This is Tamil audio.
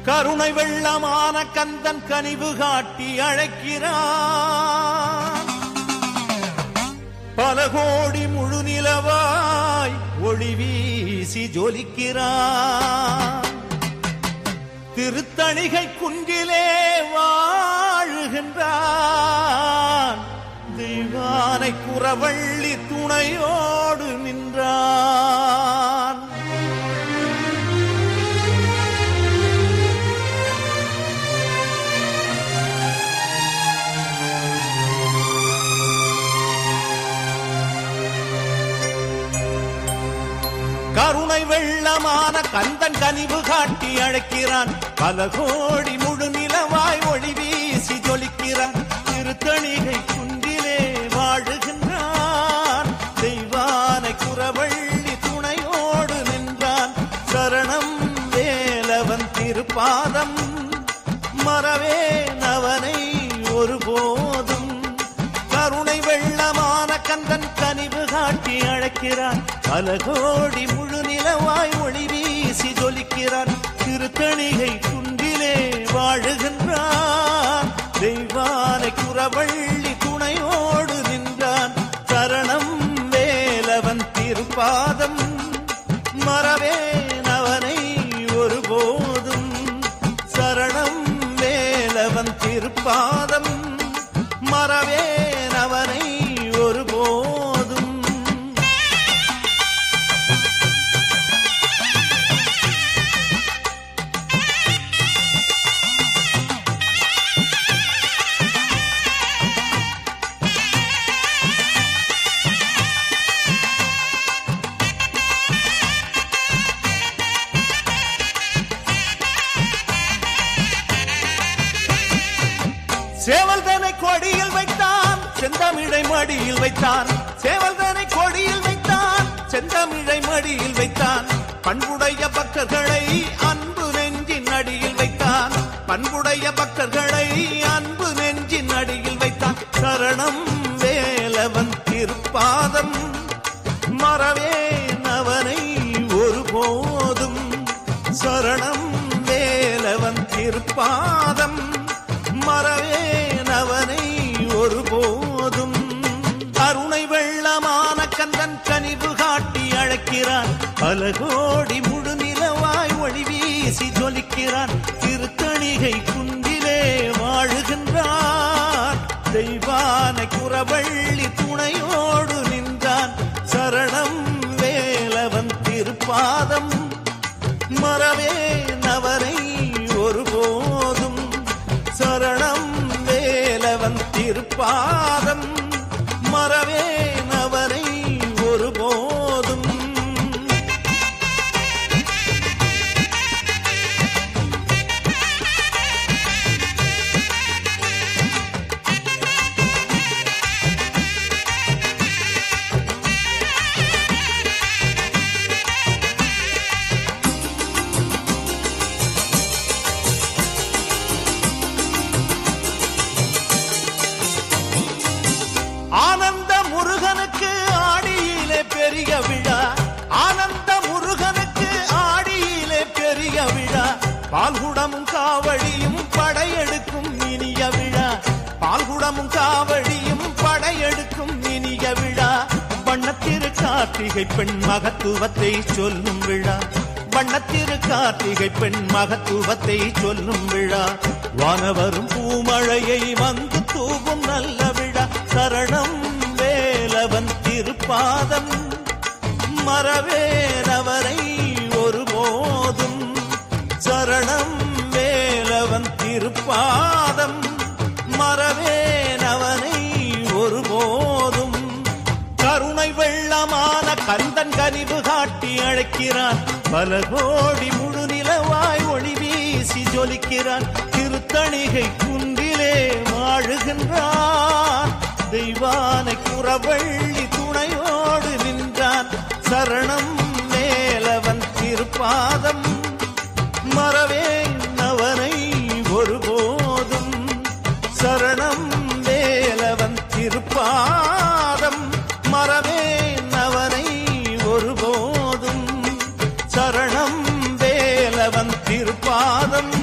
கருணை வெள்ளமான கந்தன் கனிவு காட்டி அழைக்கிறான் பல கோடி முழு நிலவாய் ஒளி வீசி ஜொலிக்கிறான் திருத்தணிகை குன்றிலே வாழுகின்றான் தெய்வானை குறவள்ளி துணையோடு நின்றான் கருணை வெள்ளமான கந்தன் கனிவு காட்டி அழைக்கிறான் பல கோடி முழு நிலவாய் ஒளி வீசி ஜொலிக்கிறான் திருத்தணிகை குன்றிலே வாழுகின்றான் தெய்வானை குறவள்ளி துணையோடு நின்றான் சரணம் வேலவன் திருப்பாதம் மறவே நவனை ஒருபோதும் கருணை வெள்ளமான கந்தன் கனிவு காட்டி அழைக்கிறான் பல கோடி முழு நிலவாய் ஒளி வீசி ஜொலிக்கிறான் திருத்தணிகை குன்றிலே வாழுகின்றான் தெய்வானை குறவள்ளி துணையோடு நின்றான் சரணம் வேலவன் திருப்பாதம் மறவேன் அவனை ஒருபோதும் சரணம் வேலவன் திருப்பாதம் மறவேன் அவனை ஒருபோதும் சேவல்தனை கொடியில் வைத்தான் செந்தமிழை மடியில் வைத்தான் சேவல்தனை கொடியில் வைத்தான் செந்தமிழை மடியில் வைத்தான் பண்புடைய பக்தர்களை அன்பு நெஞ்சின் அடியில் வைத்தான் பண்புடைய பக்தர்களை அன்பு நெஞ்சின் அடியில் வைத்தான் சரணம் வேலவன் திருப்பாதம் மறவேன் அவனை ஒருபோதும் சரணம் வேலவன் திருப்பாதம் மறவேன் அவனை ஒருபோதும் கருணை வெள்ளமான கந்தன் கனிவு காட்டி அழைக்கிறான் பல கோடி முழு நிலவாய் ஒளி வீசி ஜொலிக்கிறான் திருத்தணிகை குன்றிலே வாழுகின்றான் தெய்வானை குறவள்ளி துணையோடு நின்றான் சரணம் வேலவன் திருப்பாதம் மறவேன் அவனை ஒருபோதும் சரணம் வேலவன் திருப்பாதம் மறவேன் அவனை ஒருபோதும் ஆனந்த முருகனுக்கு ஆடியிலே பெரிய விழா ஆனந்த முருகனுக்கு ஆடியிலே பெரிய விழா பால்குடமும் காவடியும் படையெடுக்கும் இனிய விழா பால்குடமும் காவடியும் படையெடுக்கும் இனிய விழா வண்ணத்திரு கார்த்திகை பெண் மகத்துவத்தை சொல்லும் விழா வண்ணத்திரு கார்த்திகை பெண் மகத்துவத்தை சொல்லும் விழா வானவரும் பூமழையை வந்து தூவும் நல்ல விழா சரணம் வேலவன் திருப்பாதம் மறவேனவரை ஒருபோதும் சரணம் வேலவன் திருப்பாதம் மறவேனவனை ஒருபோதும் கருணை வெள்ளமான கந்தன் கனிவு காட்டி அழைக்கிறான் பல கோடி முழு நிலவாய் ஒளி வீசி ஜொலிக்கிறான் திருத்தணிகை குன்றிலே வாழுகின்றான் தெய்வானை குறவள்ளி துணையோடு நின்றான் சரணம் மேலவன் திருப்பாதம் மறவேன் அவனை ஒருபோதும் சரணம் வேலவன் திருப்பாதம் மறவேன் அவனை ஒருபோதும் சரணம் வேலவன் திருப்பாதம்